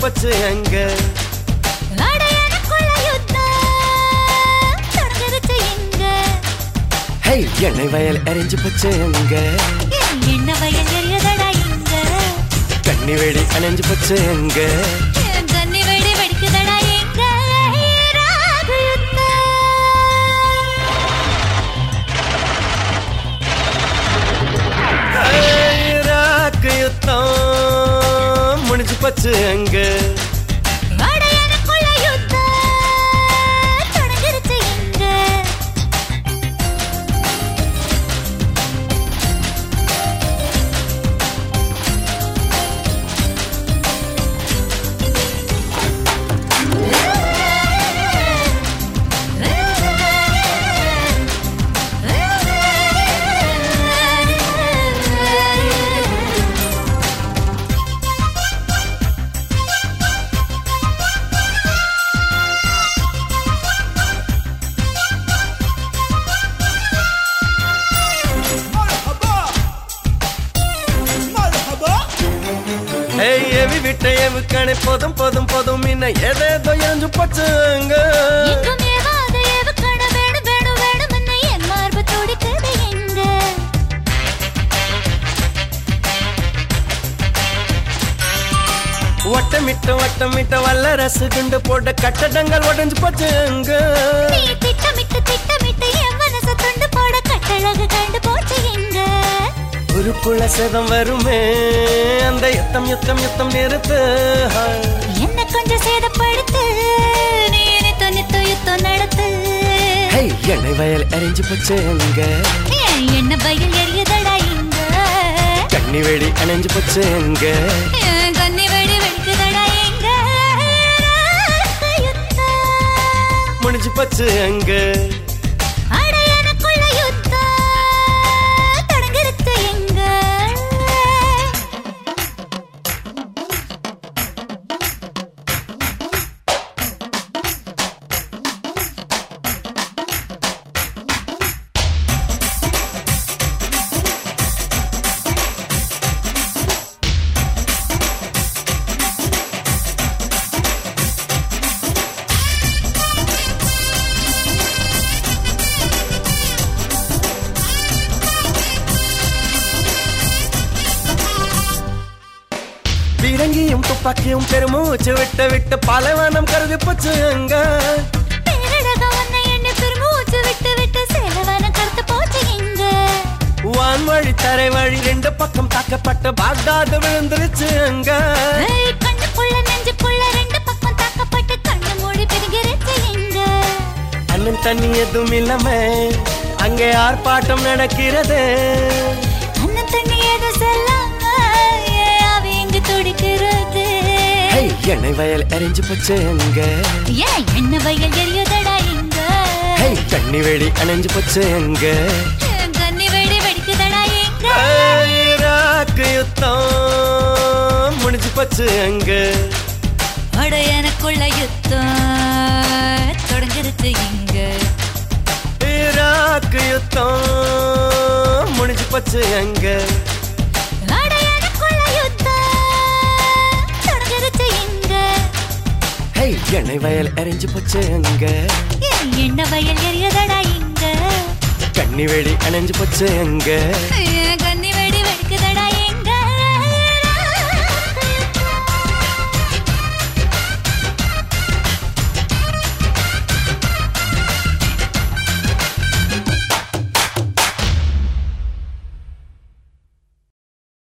போச்சு அங்க அட எனக்குள்ள யுத்தம் தொடங்குச்சு இங்க. ஹே எண்ணெய் வயல் எரிஞ்சு போச்சு அங்க என் எண்ண வயல் எரியுதடா இங்க. கண்ணி வெடி அணைஞ்சு போச்சு அங்க என் கன்னி வெடி வெடிக்குதடா இங்க. ராகு யுத்தம். ஈராக்கு யுத்தம் முடிஞ்சு போச்சு அங்க அட எனக்குள்ள யுத்தம் தொடங்குச்சு இங்க. ஏய் எவி விட்ட எவு கணை போதும் போதும் போதும் இன்ன ஏதேதோ எரிஞ்சு போச்சு அங்க எங்கும் ஏவாத ஏவுகண வேணும் வேணும் வேணும்னு என் மார்பு துடிக்குது எங்க வட்டமிட்ட வட்டமிட்ட வல்ல ரசு குண்டு போட்ட கட்டடங்கள் உடைஞ்சு போச்சு அங்க நீ திட்டமிட்டு திட்டமிட்டு என் மனச துண்டு போட கட்டழகு கண்டு போச்சு எங்க உருக்குள்ள சேதம் வருமே அந்த யுத்தம் யுத்தம் யுத்தம் நிறுத்து என்ன கொஞ்சம் சேதப்படுத்து நீ நித்த நித்த யுத்தம் நடத்து ஹே எண்ணெய் வயல் எரிஞ்சு போச்சு அங்க ஏன் என்ன பயில் எரியுதடா இங்க கண்ணி வெடி அணைஞ்சு போச்சு அங்க என் கன்னி வெடி வெடிக்குதடா இங்க யுத்தம் முடிஞ்சு போச்சு அங்க அட எனக்குள்ள யுத்தம் தொடங்குறது எங்க பீரங்கியும் துப்பாக்கியும் பெருமூச்சு விட்டு விட்டு பாலைவனம் கருதி போச்சு அங்க பேரழக உன்னை எண்ணி பெருமூச்சு விட்டு விட்டு சேலவன கருத்து போச்சு எங்க வான்வழி தரை வழி ரெண்டு பக்கம் தாக்கப்பட்ட பாக்தாது விழுந்துருச்சு அங்க ஏய், கண்ணுக்குள்ள நெஞ்சுக்குள்ள ரெண்டு பக்கம் தாக்கப்பட்டு கண்ணு மூடி பிரிகிறச்சு எங்க அண்ணன் தண்ணி எதுவும் இல்லாம அங்கே ஆர்ப்பாட்டம் நடக்கிறது அண்ணன் தண்ணி எது சொல்லாம ஏன் அவ எங்க துடிக்கிறது ஹே எண்ணெய் வயல் எரிஞ்சு போச்சு அங்க ஏன் என்ன வயல் எரியுதடா இங்க ஹே கண்ணி வெடி அணைஞ்சு போச்சு அங்க என் கன்னி வெடி வெடிக்குதடா இங்க ஈராக்கு யுத்தம் முடிஞ்சு போச்சு அங்க அட எனக்குள்ள யுத்தம் தொடங்குறது இங்க ஈராக்கு யுத்தம் முடிஞ்சு போச்சு அங்க அட எனக்குள்ள யுத்தம் தொடங்குறது இங்க ஹே எண்ணெய் வயல் எரிஞ்சு போச்சு அங்க என் என்ன வயல் எரியுதடா இங்க கண்ணி வெடி அணைஞ்சு போச்சு அங்க ஏ